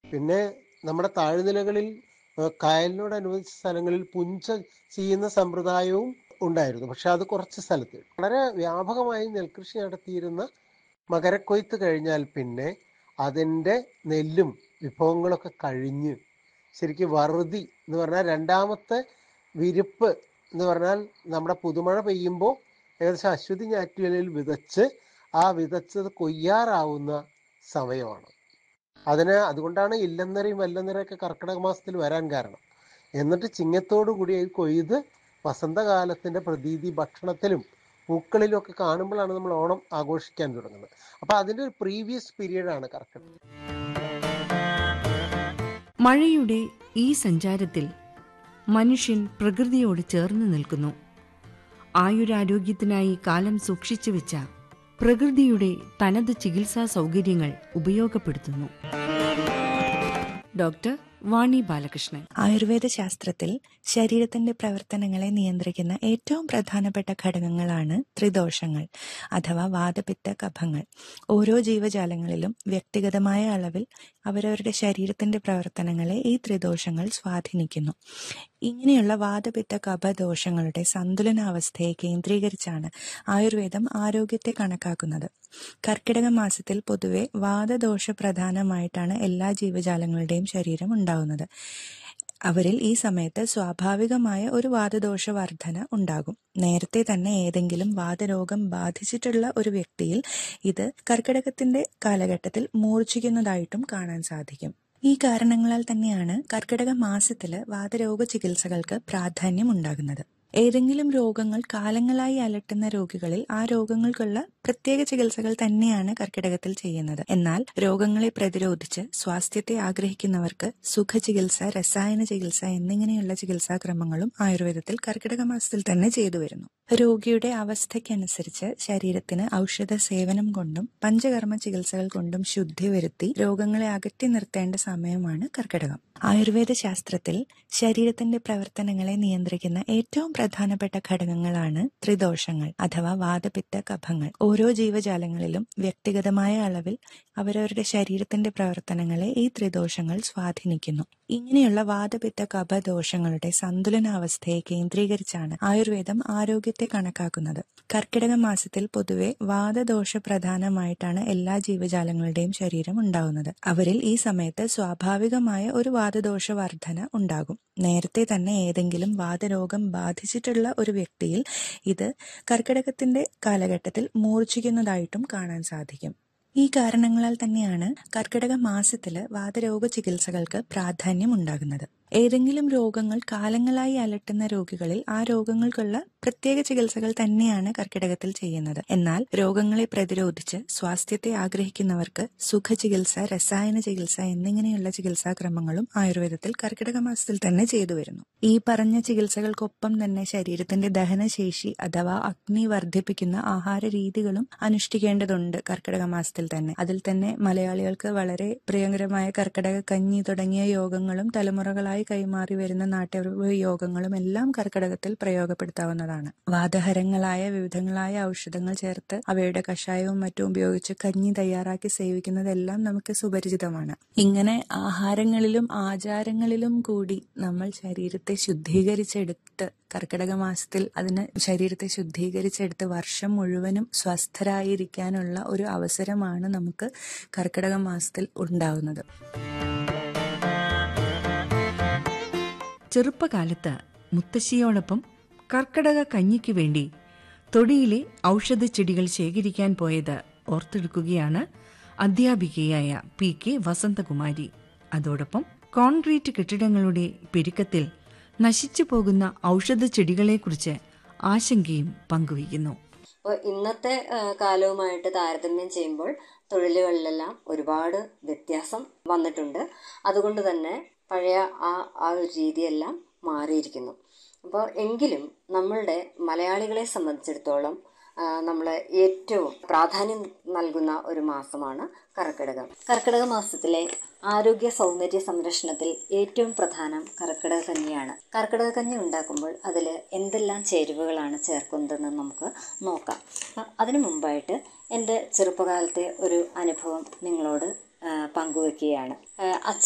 പിന്നെ നമ്മുടെ താഴ്നിലകളിൽ ഏഹ് കായലിനോടനുബന്ധിച്ച സ്ഥലങ്ങളിൽ പുഞ്ച ചെയ്യുന്ന സമ്പ്രദായവും ഉണ്ടായിരുന്നു പക്ഷെ അത് കുറച്ച് സ്ഥലത്ത് വളരെ വ്യാപകമായി നെൽകൃഷി നടത്തിയിരുന്ന മകരക്കൊയ്ത്ത് കഴിഞ്ഞാൽ പിന്നെ അതിൻ്റെ നെല്ലും വിഭവങ്ങളൊക്കെ കഴിഞ്ഞ് ശരിക്കും വറുതി എന്ന് പറഞ്ഞാൽ രണ്ടാമത്തെ വിരിപ്പ് എന്ന് പറഞ്ഞാൽ നമ്മുടെ പുതുമഴ പെയ്യുമ്പോൾ ഏകദേശം അശ്വതി ഞാറ്റുവേലയിൽ വിതച്ച് ആ വിതച്ചത് കൊയ്യാറാവുന്ന സമയമാണ് അതിന് അതുകൊണ്ടാണ് ഇല്ലന്നരയും വല്ലന്നരയൊക്കെ കർക്കിടക മാസത്തിൽ വരാൻ കാരണം എന്നിട്ട് ചിങ്ങത്തോടു കൂടി അത് കൊയ്ത് വസന്തകാലത്തിന്റെ പ്രതീതി ഭക്ഷണത്തിലും പൂക്കളിലും ഒക്കെ കാണുമ്പോഴാണ് നമ്മൾ ഓണം ആഘോഷിക്കാൻ തുടങ്ങുന്നത് അപ്പൊ അതിന്റെ ഒരു പ്രീവിയസ് പീരീഡ് ആണ് കർക്കിടകം മഴയുടെ ഈ സഞ്ചാരത്തിൽ മനുഷ്യൻ പ്രകൃതിയോട് ചേർന്ന് നിൽക്കുന്നു ആയുരാരോഗ്യത്തിനായി കാലം സൂക്ഷിച്ചു വെച്ച പ്രകൃതിയുടെ തനത് ചികിത്സാ സൗകര്യങ്ങൾ ഉപയോഗപ്പെടുത്തുന്നു ഡോക്ടർ വാണി ബാലകൃഷ്ണൻ ആയുർവേദ ശാസ്ത്രത്തിൽ ശരീരത്തിന്റെ പ്രവർത്തനങ്ങളെ നിയന്ത്രിക്കുന്ന ഏറ്റവും പ്രധാനപ്പെട്ട ഘടകങ്ങളാണ് ത്രിദോഷങ്ങൾ അഥവാ വാദപിത്ത കഫങ്ങൾ ഓരോ ജീവജാലങ്ങളിലും വ്യക്തിഗതമായ അളവിൽ അവരവരുടെ ശരീരത്തിന്റെ പ്രവർത്തനങ്ങളെ ഈ ത്രിദോഷങ്ങൾ സ്വാധീനിക്കുന്നു ഇങ്ങനെയുള്ള വാദപിത്ത കഫദോഷങ്ങളുടെ സന്തുലനാവസ്ഥയെ കേന്ദ്രീകരിച്ചാണ് ആയുർവേദം ആരോഗ്യത്തെ കണക്കാക്കുന്നത് കർക്കിടക മാസത്തിൽ പൊതുവെ വാദദോഷ പ്രധാനമായിട്ടാണ് എല്ലാ ജീവജാലങ്ങളുടെയും ശരീരം ഉണ്ടാകുന്നത് അവരിൽ ഈ സമയത്ത് സ്വാഭാവികമായ ഒരു വാദദോഷ വർധന ഉണ്ടാകും നേരത്തെ തന്നെ ഏതെങ്കിലും വാദരോഗം ബാധിച്ചിട്ടുള്ള ഒരു വ്യക്തിയിൽ ഇത് കർക്കിടകത്തിന്റെ കാലഘട്ടത്തിൽ മൂർച്ഛിക്കുന്നതായിട്ടും കാണാൻ സാധിക്കും ഈ കാരണങ്ങളാൽ തന്നെയാണ് കർക്കിടക മാസത്തില് വാദരോഗ ചികിത്സകൾക്ക് പ്രാധാന്യം ഉണ്ടാകുന്നത് ഏതെങ്കിലും രോഗങ്ങൾ കാലങ്ങളായി അലട്ടുന്ന രോഗികളിൽ ആ രോഗങ്ങൾക്കുള്ള പ്രത്യേക ചികിത്സകൾ തന്നെയാണ് കർക്കിടകത്തിൽ ചെയ്യുന്നത് എന്നാൽ രോഗങ്ങളെ പ്രതിരോധിച്ച് സ്വാസ്ഥ്യത്തെ ആഗ്രഹിക്കുന്നവർക്ക് സുഖചികിത്സ രസായന ചികിത്സ എന്നിങ്ങനെയുള്ള ചികിത്സാക്രമങ്ങളും ആയുർവേദത്തിൽ കർക്കിടക മാസത്തിൽ തന്നെ ചെയ്തു വരുന്നു രോഗിയുടെ അവസ്ഥയ്ക്കനുസരിച്ച് ശരീരത്തിന് ഔഷധ സേവനം കൊണ്ടും പഞ്ചകർമ്മ ചികിത്സകൾ കൊണ്ടും ശുദ്ധി വരുത്തി രോഗങ്ങളെ അകറ്റി നിർത്തേണ്ട സമയമാണ് കർക്കിടകം ആയുർവേദ ശാസ്ത്രത്തിൽ ശരീരത്തിന്റെ പ്രവർത്തനങ്ങളെ നിയന്ത്രിക്കുന്ന ഏറ്റവും പ്രധാനപ്പെട്ട ഘടകങ്ങളാണ് ത്രിദോഷങ്ങൾ അഥവാ വാദപിത്ത കഫങ്ങൾ ഓരോ ജീവജാലങ്ങളിലും വ്യക്തിഗതമായ അളവിൽ അവരവരുടെ ശരീരത്തിന്റെ പ്രവർത്തനങ്ങളെ ഈ ത്രിദോഷങ്ങൾ സ്വാധീനിക്കുന്നു ഇങ്ങനെയുള്ള വാദപിത്ത കഫദോഷങ്ങളുടെ സന്തുലനാവസ്ഥയെ കേന്ദ്രീകരിച്ചാണ് ആയുർവേദം ആരോഗ്യത്തെ കണക്കാക്കുന്നത് കർക്കിടക മാസത്തിൽ പൊതുവെ വാദദോഷ പ്രധാനമായിട്ടാണ് എല്ലാ ജീവജാലങ്ങളുടെയും ശരീരം ഉണ്ടാകുന്നത് അവരിൽ ഈ സമയത്ത് സ്വാഭാവികമായ ഒരു വാദദോഷ വർധന ഉണ്ടാകും നേരത്തെ തന്നെ ഏതെങ്കിലും വാദരോഗം ബാധിച്ചിട്ടുള്ള ഒരു വ്യക്തിയിൽ ഇത് കർക്കിടകത്തിന്റെ കാലഘട്ടത്തിൽ മൂർച്ഛിക്കുന്നതായിട്ടും കാണാൻ സാധിക്കും ഈ കാരണങ്ങളാൽ തന്നെയാണ് കർക്കിടക മാസത്തില് വാദരോഗ ചികിത്സകൾക്ക് പ്രാധാന്യം ഉണ്ടാകുന്നത് ഏതെങ്കിലും രോഗങ്ങൾ കാലങ്ങളായി അലട്ടുന്ന രോഗികളിൽ ആ രോഗങ്ങൾക്കുള്ള പ്രത്യേക ചികിത്സകൾ തന്നെയാണ് കർക്കിടകത്തിൽ ചെയ്യുന്നത് എന്നാൽ രോഗങ്ങളെ പ്രതിരോധിച്ച് സ്വാസ്ഥ്യത്തെ ആഗ്രഹിക്കുന്നവർക്ക് സുഖചികിത്സ രസായന ചികിത്സ എന്നിങ്ങനെയുള്ള ചികിത്സാക്രമങ്ങളും ആയുർവേദത്തിൽ കർക്കിടക മാസത്തിൽ തന്നെ ചെയ്തു വരുന്നു ഈ പറഞ്ഞ ചികിത്സകൾക്കൊപ്പം തന്നെ ശരീരത്തിന്റെ ദഹനശേഷി അഥവാ അഗ്നി വർദ്ധിപ്പിക്കുന്ന ആഹാര രീതികളും അനുഷ്ഠിക്കേണ്ടതുണ്ട് കർക്കിടക മാസത്തിൽ തന്നെ അതിൽ തന്നെ മലയാളികൾക്ക് വളരെ പ്രിയങ്കരമായ കർക്കിടക കഞ്ഞി തുടങ്ങിയ യോഗങ്ങളും തലമുറകളായി കൈമാറി വരുന്ന നാട്യവ്യ യോഗങ്ങളും എല്ലാം കർക്കിടകത്തിൽ പ്രയോഗപ്പെടുത്താവുന്നതാണ് വാദഹരങ്ങളായ വിവിധങ്ങളായ ഔഷധങ്ങൾ ചേർത്ത് അവയുടെ കഷായവും മറ്റും ഉപയോഗിച്ച് കഞ്ഞി തയ്യാറാക്കി സേവിക്കുന്നതെല്ലാം നമുക്ക് സുപരിചിതമാണ് ഇങ്ങനെ ആഹാരങ്ങളിലും ആചാരങ്ങളിലും കൂടി നമ്മൾ ശരീരത്തെ ശുദ്ധീകരിച്ചെടുത്ത് കർക്കിടക മാസത്തിൽ അതിന് ശരീരത്തെ ശുദ്ധീകരിച്ചെടുത്ത് വർഷം മുഴുവനും സ്വസ്ഥരായിരിക്കാനുള്ള ഒരു അവസരമാണ് നമുക്ക് കർക്കിടക മാസത്തിൽ ഉണ്ടാവുന്നത് ചെറുപ്പകാലത്ത് മുത്തശ്ശിയോടൊപ്പം കർക്കടക കഞ്ഞിക്ക് വേണ്ടി തൊടിയിലെ ഔഷധ ചെടികൾ ശേഖരിക്കാൻ പോയത് ഓർത്തെടുക്കുകയാണ് അധ്യാപികയായ പി കെ വസന്തകുമാരി അതോടൊപ്പം കോൺക്രീറ്റ് കെട്ടിടങ്ങളുടെ പെരുക്കത്തിൽ നശിച്ചു പോകുന്ന ഔഷധ ചെടികളെക്കുറിച്ച് ആശങ്കയും പങ്കുവയ്ക്കുന്നു അപ്പോൾ ഇന്നത്തെ ആ, കാലവുമായിട്ട് താരതമ്യം ചെയ്യുമ്പോൾ തൊഴിലുകളിലെല്ലാം ഒരുപാട് വ്യത്യാസം വന്നിട്ടുണ്ട് അതുകൊണ്ട് തന്നെ പഴയ ആ ആ ഒരു രീതിയെല്ലാം മാറിയിരിക്കുന്നു അപ്പോൾ എങ്കിലും നമ്മളുടെ മലയാളികളെ സംബന്ധിച്ചിടത്തോളം നമ്മൾ ഏറ്റവും പ്രാധാന്യം നൽകുന്ന ഒരു മാസമാണ് കർക്കിടകം കർക്കിടക മാസത്തിലെ ആരോഗ്യ സൗന്ദര്യ സംരക്ഷണത്തിൽ ഏറ്റവും പ്രധാനം കർക്കിടക കഞ്ഞിയാണ് കർക്കിടക കഞ്ഞി ഉണ്ടാക്കുമ്പോൾ അതിൽ എന്തെല്ലാം ചേരുവകളാണ് ചേർക്കുന്നതെന്ന് നമുക്ക് നോക്കാം അപ്പം അതിനു മുമ്പായിട്ട് എൻ്റെ ചെറുപ്പകാലത്തെ ഒരു അനുഭവം നിങ്ങളോട് ആ, പങ്കുവെക്കുകയാണ് ആ, അച്ഛൻ